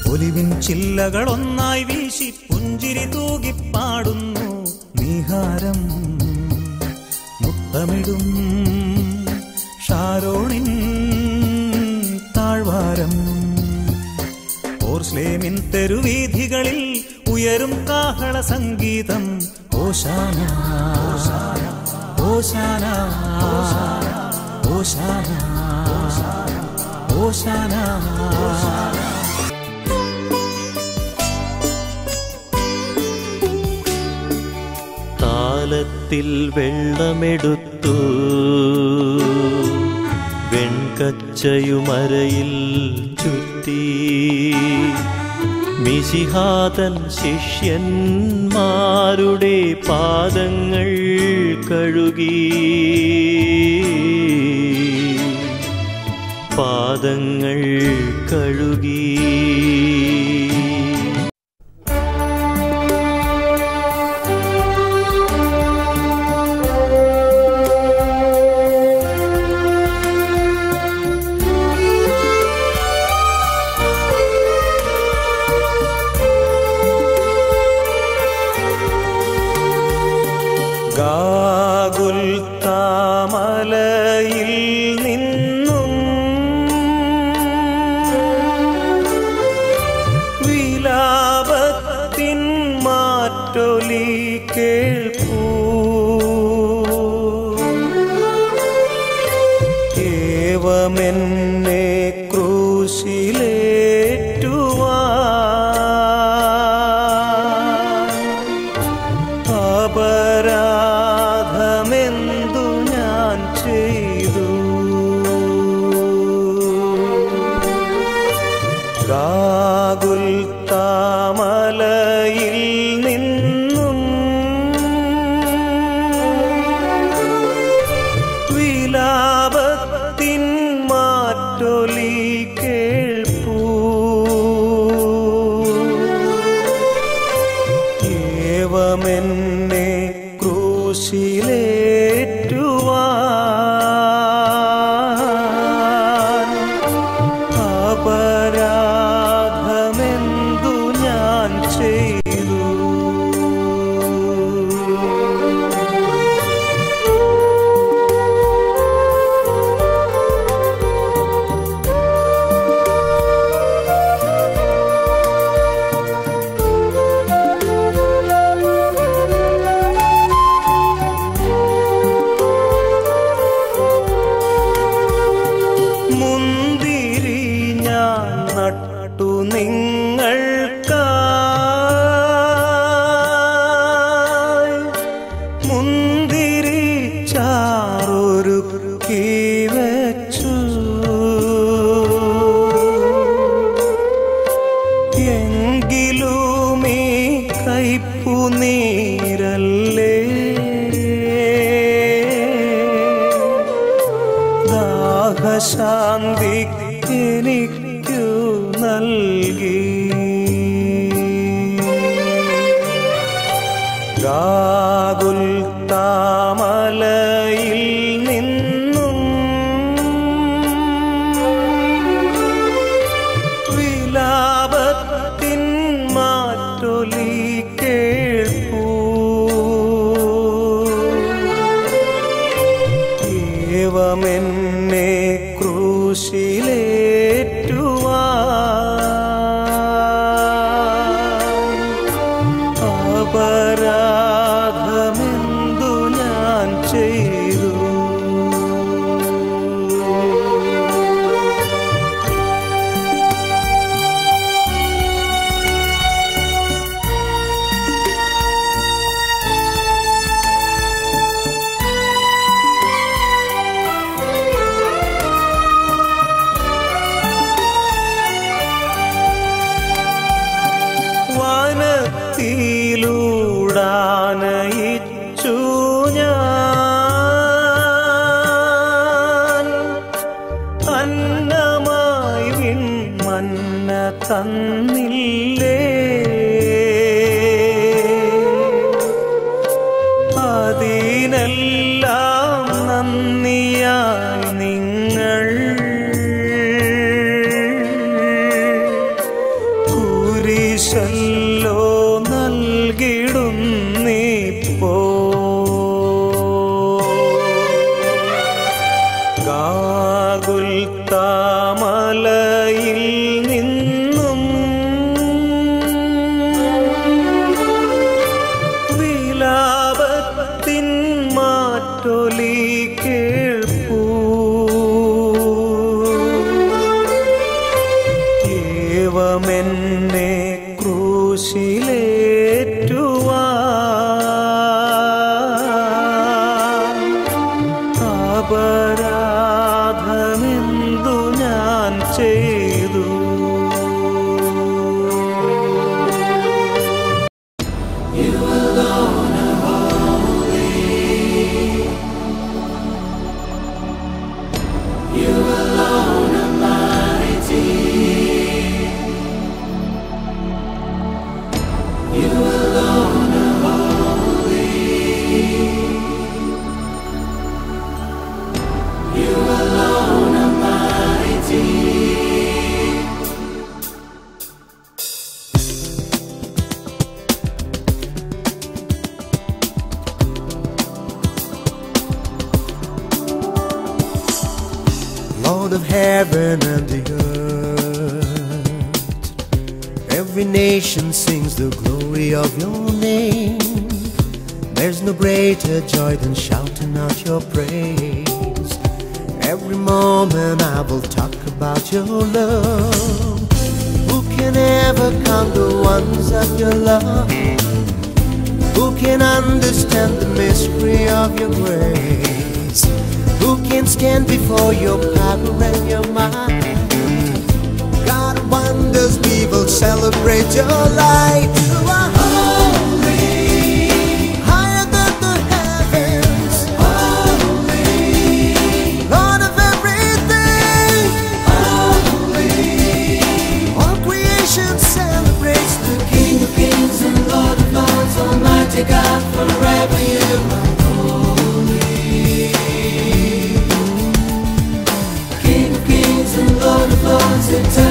Olivine ചില്ലകൾ ഒന്നായി വീശി പുഞ്ചിരി തൂകിപ്പാടുന്നു നീഹാരം മുത്തമിടും ഷാരോണിൻ താഴ്വാരം ഓർസ്ലേമിൻ തെരുവീഥികളിൽ ഉയരും കാഹള സംഗീതം ഓശാന ഓശാന ഓശാന ഓശാന ഓശാന താലത്തിൽ വെള്ളമെടുത്തു വെൺകച്ചയുമരയിൽ ചുറ്റി മിശിഹാതൻ ശിഷ്യന്മാരുടെ പാദങ്ങൾ കഴുകി പാദങ്ങൾ കഴുകി ഗാഗുൽ താമലയിൽ നിന്നും വിലാപത്തിൻ മാറ്റൊലി കേൾപ്പൂ ഏവമെന്നെ ക്രൂശിലേറ്റുവാൻ അപരാധമെന്തു ഞാൻ ചെയ്തു ഗാഗുൽ താമലയിൽ നിന്നും വിലാപത്തിൻ മാറ്റൊലി കേൾപ്പൂ ഏവമെന്നെ ക്രൂശിലേറ്റുവാൻ അപരാധമെന്തു ഞാൻ ചെയ്തു മുന്തിരി ഞാൻ നട്ടു നിങ്ങൾക്കായി മുന്തിരി ചാറൊരു വെച്ചു എങ്കിലുമീ കൈപ്പു നീരല്ലേ ദാഹശാന്തി എനിക്കു നൽകി ഗാകുൽ താമലയിൽ നിന്നും വിലാപത്തിൻ മാറ്റൊലി കേൾപ്പൂ ഏവമെന്നെ ക്രൂശിലേറ്റുവാൻ അപരാധമെന്തു ഞാൻ ചെയ്തു വനത്തിലൂടാനയിച്ചു ഞാൻ അന്നമായി വിൺമന്ന തന്നില്ലേ അതിനെല്ലാം നന്ദിയായി നിങ്ങൾ കുരിശല്ലോ നൽകിടുന്നിപ്പോ ഗാഗുൽ താമലയിൽ നിന്നും വിലാപത്തിൻ മാറ്റൊലി കേൾപ്പൂ ഏവമെന്നെ ക്രൂശിലേറ്റുവാ അപരാധമെന്തു ഞാൻ ചെയ്തു Lord of heaven and the earth. Every nation sings the glory of your name. There's no greater joy than shouting out your praise. Every moment I will talk about your love. Who can ever count the ones of your love? Who can understand the mystery of your grace? Who can stand before your power and your might? God of wonders, we will celebrate your light. You are holy, higher than the heavens. Holy, Lord of everything. Holy, all creation celebrates the King of Kings and Lord of Lords, Almighty God, forever you are King of kings and Lord of lords, eternal.